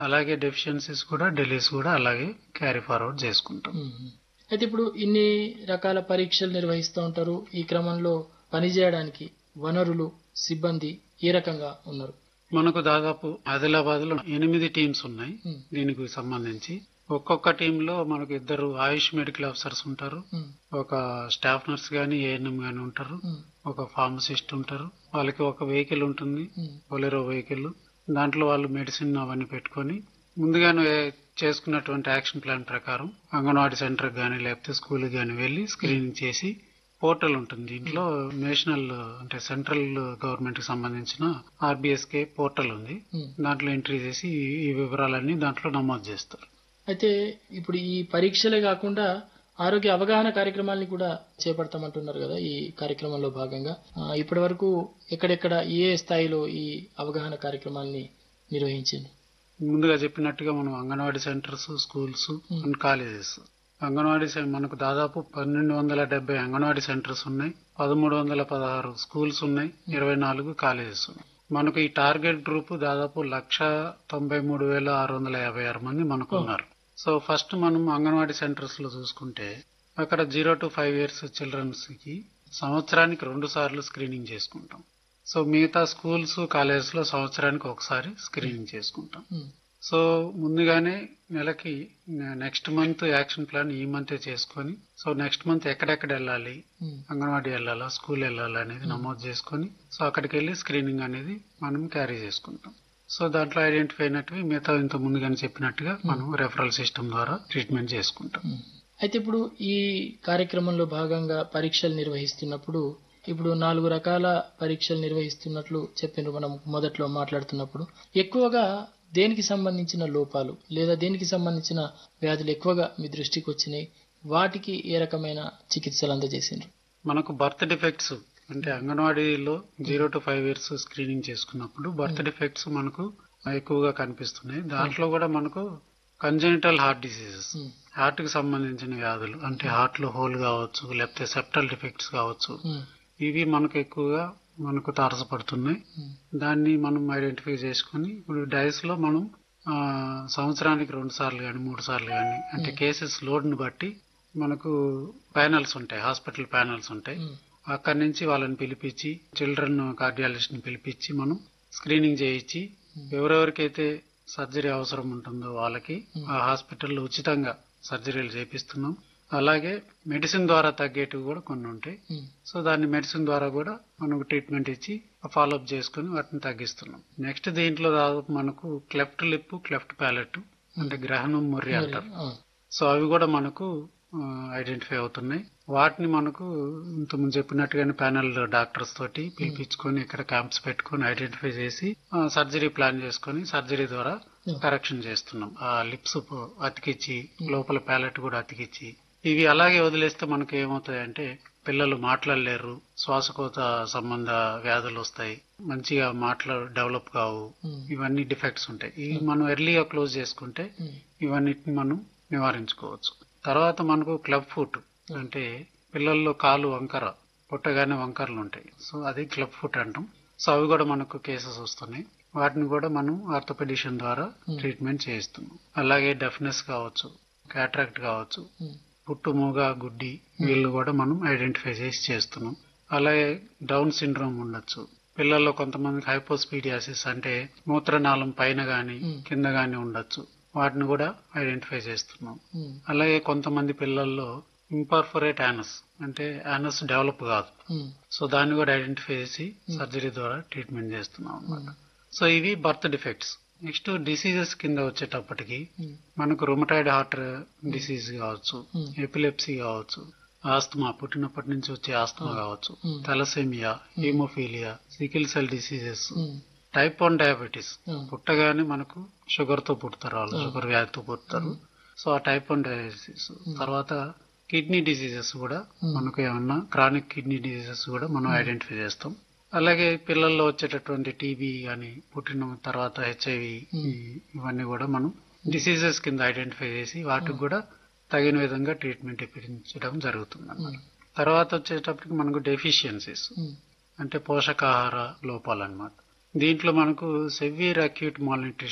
అలాగే డెఫిషియన్సీస్ కూడా డెలీస్ కూడా అలాగే క్యారీ ఫార్వర్డ్ చేసుకుంటాం మ్మ్. అయితే ఇప్పుడు ఇన్ని రకాల పరీక్షలు నిర్వహిస్తూ ఉంటారు ఈ క్రమంలో పనిచేయడానికి వనరులు సిబ్బంది ఏ రకంగా ఉన్నారు మనకు దాదాపు ఆదిలాబాద్ లో ఎనిమిది టీమ్స్ ఉన్నాయి మ్మ్. దీనికి సంబంధించి ఒక్కొక్క టీమ్ లో మనకు ఇద్దరు ఆయుష్ మెడికల్ ఆఫీసర్స్ ఉంటారు మ్మ్. ఒక స్టాఫ్ నర్స్ గాని ఏఎన్ఎం గాని ఉంటారు మ్మ్. ఒక ఫార్మసిస్ట్ ఉంటారు వాళ్ళకి ఒక వెహికల్ ఉంటుంది మ్మ్. బొలెరో వెహికల్ దాంట్లో వాళ్ళు మెడిసిన్ అవన్నీ పెట్టుకొని ముందుగానే చేసుకున్నటువంటి యాక్షన్ ప్లాన్ ప్రకారం అంగన్వాడీ సెంటర్ గానీ లేకపోతే స్కూల్ గానీ వెళ్లి స్క్రీనింగ్ చేసి పోర్టల్ ఉంటుంది దీంట్లో నేషనల్ అంటే సెంట్రల్ గవర్నమెంట్ కి సంబంధించిన ఆర్బిఎస్కే పోర్టల్ ఉంది మ్మ్. దాంట్లో ఎంట్రీ చేసి ఈ- ఈ వివరాలన్నీ దాంట్లో నమోదు చేస్తారు అయితే ఇప్పుడు ఈ పరీక్షలే కాకుండా ఆరోగ్య అవగాహన కార్యక్రమాల్ని కూడా చేపడతామంటున్నారు కదా ఈ కార్యక్రమంలో భాగంగా ఆ, ఇప్పటి వరకు ఎక్కడెక్కడ ఏ స్థాయిలో ఈ అవగాహన కార్యక్రమాల్ని నిర్వహించింది ముందుగా చెప్పినట్టుగా మనం anganwadi centres schools and colleges anganwadi సెం- మనకు దాదాపు పన్నెండు వందల డెబ్బై అంగన్వాడీ సెంటర్స్ ఉన్నాయి పదమూడు వందల పదహారు స్కూల్స్ ఉన్నాయి ఇరవై నాలుగు కాలేజెస్ ఉన్నాయి మనకు ఈ టార్గెట్ గ్రూప్ దాదాపు లక్ష తొంభై మూడు వేల ఆరు వందల యాభై ఆరు మంది మనకు ఉన్నారు సో ఫస్ట్ మనం అంగన్వాడీ సెంటర్స్ లో చూసుకుంటే అక్కడ zero to five years children కి సంవత్సరానికి రెండు సార్లు స్క్రీనింగ్ చేసుకుంటాం సో మిగతా స్కూల్స్ కాలేజెస్ లో సంవత్సరానికి ఒకసారి స్క్రీనింగ్ చేసుకుంటాం మ్మ్. సో ముందుగానే నెలకి నెక్స్ట్ మంత్ యాక్షన్ ప్లాన్ ఈ మంతే చేసుకొని సో నెక్స్ట్ మంత్ ఎక్కడెక్కడ వెళ్ళాలి మ్మ్. అంగన్వాడీ వెళ్ళాలా స్కూల్ వెళ్ళాలా అనేది నమోదు చేసుకొని సో అక్కడికి వెళ్ళి స్క్రీనింగ్ అనేది మనం క్యారీ చేసుకుంటాం సో దాంట్లో ఐడెంటిఫై అయినట్టువి మిగతా ఇంత ముందుగానే చెప్పినట్టుగా మనం రెఫరల్ సిస్టమ్ ద్వారా ట్రీట్మెంట్ చేసుకుంటాం మ్మ్. అయితే ఇప్పుడు ఈ కార్యక్రమంలో భాగంగా పరీక్షలు నిర్వహిస్తున్నప్పుడు ఇప్పుడు నాలుగు రకాల పరీక్షలు నిర్వహిస్తున్నట్లు చెప్పిండ్రు మనం మొదట్లో మాట్లాడుతున్నప్పుడు ఎక్కువగా దేనికి సంబంధించిన లోపాలు లేదా దేనికి సంబంధించిన వ్యాధులు ఎక్కువగా మీ దృష్టికి వచ్చినాయి వాటికి ఏ రకమైన చికిత్సలు అందజేసిండ్రు మనకు బర్త్ డిఫెక్ట్స్ అంటే అంగన్వాడీలో zero to five years screening చేసుకున్నప్పుడు బర్త్ డిఫెక్ట్స్ మనకు ఎక్కువగా కనిపిస్తున్నాయి దాంట్లో కూడా మనకు congenital heart diseases hmm. Heart కి సంబంధించిన వ్యాధులు అంటే హార్ట్ లో హోల్ కావచ్చు లేకపోతే సెప్టల్ డిఫెక్ట్స్ కావచ్చు మ్మ్. ఇవి మనకు ఎక్కువగా మనకు తారసపడుతున్నాయి మ్మ్. దాన్ని మనం ఐడెంటిఫై చేసుకుని ఇప్పుడు డైస్ లో మనం ఆ, సంవత్సరానికి రెండు సార్లు కానీ మూడు సార్లు కానీ అంటే కేసెస్ లోడ్ ని బట్టి మనకు ప్యానల్స్ ఉంటాయి హాస్పిటల్ ప్యానల్స్ ఉంటాయి మ్మ్. అక్కడి నుంచి వాళ్ళని పిలిపించి చిల్డ్రన్ కార్డియాలజిస్ట్ ని పిలిపించి మనం స్క్రీనింగ్ చేయించి ఎవరెవరికైతే సర్జరీ అవసరం ఉంటుందో వాళ్ళకి ఆ హాస్పిటల్లో ఉచితంగా సర్జరీలు చేపిస్తున్నాం అలాగే మెడిసిన్ ద్వారా తగ్గేటివి కూడా కొన్ని ఉంటాయి మ్మ్. సో దాన్ని మెడిసిన్ ద్వారా కూడా మనకు ట్రీట్మెంట్ ఇచ్చి ఫాలోఅప్ చేసుకుని వాటిని తగ్గిస్తున్నాం నెక్స్ట్ దీంట్లో దాదాపు మనకు క్లెఫ్ట్ లిప్ క్లెఫ్ట్ ప్యాలెట్ అంటే గ్రహణం ముర్రి అంటారు ఆ. సో అవి కూడా మనకు ఐడెంటిఫై అవుతున్నాయి వాటిని మనకు ఇంతకుముందు చెప్పినట్టుగానే ప్యానల్ డాక్టర్స్ తోటి పిలిపించుకొని ఇక్కడ క్యాంప్స్ పెట్టుకొని ఐడెంటిఫై చేసి సర్జరీ ప్లాన్ చేసుకొని సర్జరీ ద్వారా కరెక్షన్ చేస్తున్నాం ఆ లిప్స్ అతికిచ్చి లోపల ప్యాలెట్ కూడా అతికిచ్చి ఇవి అలాగే వదిలేస్తే మనకు ఏమవుతాయంటే పిల్లలు మాట్లాడలేరు శ్వాసకోత సంబంధ వ్యాధులు వస్తాయి మంచిగా మాటలు డెవలప్ కావు మ్మ్. ఇవన్నీ డిఫెక్ట్స్ ఉంటాయి ఇవి మనం ఎర్లీగా క్లోజ్ చేసుకుంటే మ్మ్. ఇవన్నిటిని మనం నివారించుకోవచ్చు తర్వాత మనకు క్లబ్ ఫుట్ అంటే పిల్లల్లో కాలు వంకర పుట్టగానే వంకరలు ఉంటాయి సో అది క్లబ్ ఫుట్ అంటాం సో అవి కూడా మనకు కేసెస్ వస్తున్నాయి వాటిని కూడా మనం ఆర్థోపెడిషన్ ద్వారా ట్రీట్మెంట్ చేయిస్తున్నాం అలాగే డెఫ్నెస్ కావచ్చు క్యాట్రాక్ట్ కావచ్చు మ్మ్. పుట్టు మూగ గుడ్డి వీళ్ళు కూడా మనం ఐడెంటిఫై చేసి చేస్తున్నాం అలాగే డౌన్ సిండ్రోమ్ ఉండొచ్చు పిల్లల్లో కొంతమందికి హైపోస్పీడియాసిస్ అంటే మూత్రనాళం పైన గాని కింద గాని ఉండొచ్చు వాటిని కూడా ఐడెంటిఫై చేస్తున్నాం మ్మ్. అలాగే కొంతమంది పిల్లల్లో ఇంపర్ఫొరేట్ యానస్ అంటే యానస్ డెవలప్ కాదు మ్మ్. సో దాన్ని కూడా ఐడెంటిఫై చేసి సర్జరీ ద్వారా ట్రీట్మెంట్ చేస్తున్నాం అన్నమాట సో ఇవి బర్త్ డిఫెక్ట్స్ నెక్స్ట్ డిసీజెస్ కింద వచ్చేటప్పటికి మ్మ్. మనకు రుమటాయిడ్ హార్ట్ డిసీజ్ కావచ్చు Hmm. ఎపిలెప్సీ కావచ్చు ఆస్తమా పుట్టినప్పటి నుంచి వచ్చే ఆస్తమా కావచ్చు Hmm. Thalassaemia haemophilia sickle cell diseases hmm. Type one diabetes Hmm. పుట్టగానే మనకు షుగర్ తో పుడతారు వాళ్ళు షుగర్ వ్యాధితో పుడతారు సో ఆ టైప్ వన్ డయాబెటీస్ తర్వాత కిడ్నీ డిసీజెస్ కూడా మనకు ఏమన్నా క్రానిక్ కిడ్నీ డిసీజెస్ కూడా మనం ఐడెంటిఫై చేస్తాం అలాగే పిల్లల్లో వచ్చేటటువంటి టీబీ కానీ పుట్టిన తర్వాత హెచ్ఐవి ఇవన్నీ కూడా మనం డిసీజెస్ కింద ఐడెంటిఫై చేసి వాటికి కూడా తగిన విధంగా ట్రీట్మెంట్ ఇప్పించడం జరుగుతుంది అన్నమాట తర్వాత వచ్చేటప్పటికి మనకు డెఫిషియన్సీస్ మ్మ్. అంటే పోషకాహార లోపాలు అన్నమాట దీంట్లో మనకు సెవియర్ అక్యూట్ మాల్న్యూట్రిషన్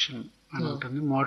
అని ఉంటుంది మోడల్